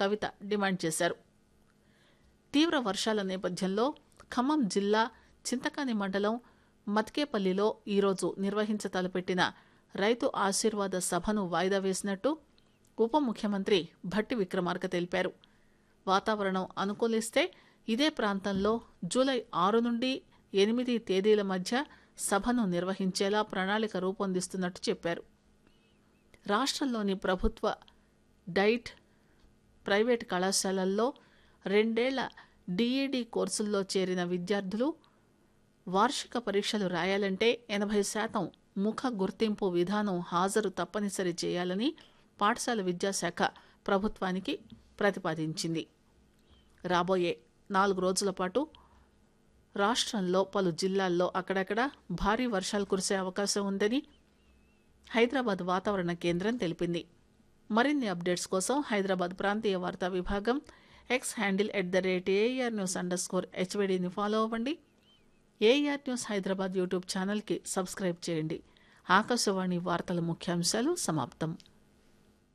కవిత demand చేశారు తీవ్ర వర్షాల నేపథ్యంలో ఖమ్మం జిల్లా చింతకాని మండలం మత్కేపల్లిలో ఈరోజు నిర్వహించ తలపెట్టిన రైతు ఆశీర్వాద సభను వాయిదా వేసినట్టు ఉప ముఖ్యమంత్రి భట్టి విక్రమార్క తెలిపారు వాతావరణం అనుకూలిస్తే ఇదే ప్రాంతంలో జూలై ఆరు నుండి ఎనిమిది తేదీల మధ్య సభను నిర్వహించేలా ప్రణాళిక రూపొందిస్తున్నట్టు చెప్పారు రాష్ట్రంలోని ప్రభుత్వ డైట్ ప్రైవేట్ కళాశాలల్లో రెండేళ్ల డిఈడి కోర్సుల్లో చేరిన విద్యార్థులు వార్షిక పరీక్షలు రాయాలంటే ఎనభై శాతం ముఖ గుర్తింపు విధానం హాజరు తప్పనిసరి చేయాలని పాఠశాల విద్యాశాఖ ప్రభుత్వానికి ప్రతిపాదించింది రాబోయే నాలుగు రోజుల పాటు రాష్ట్రంలో పలు జిల్లాల్లో అక్కడక్కడ భారీ వర్షాలు కురిసే అవకాశం ఉందని హైదరాబాద్ వాతావరణ కేంద్రం తెలిపింది మరిన్ని అప్డేట్స్ కోసం హైదరాబాద్ ప్రాంతీయ వార్తా విభాగం X handle at the rate AR news under score హెచ్వీడీని ఫాలో అవ్వండి ఏఆర్ న్యూస్ హైదరాబాద్ యూట్యూబ్ ఛానల్కి సబ్స్క్రైబ్ చేయండి ఆకాశవాణి వార్తల ముఖ్యాంశాలు సమాప్తం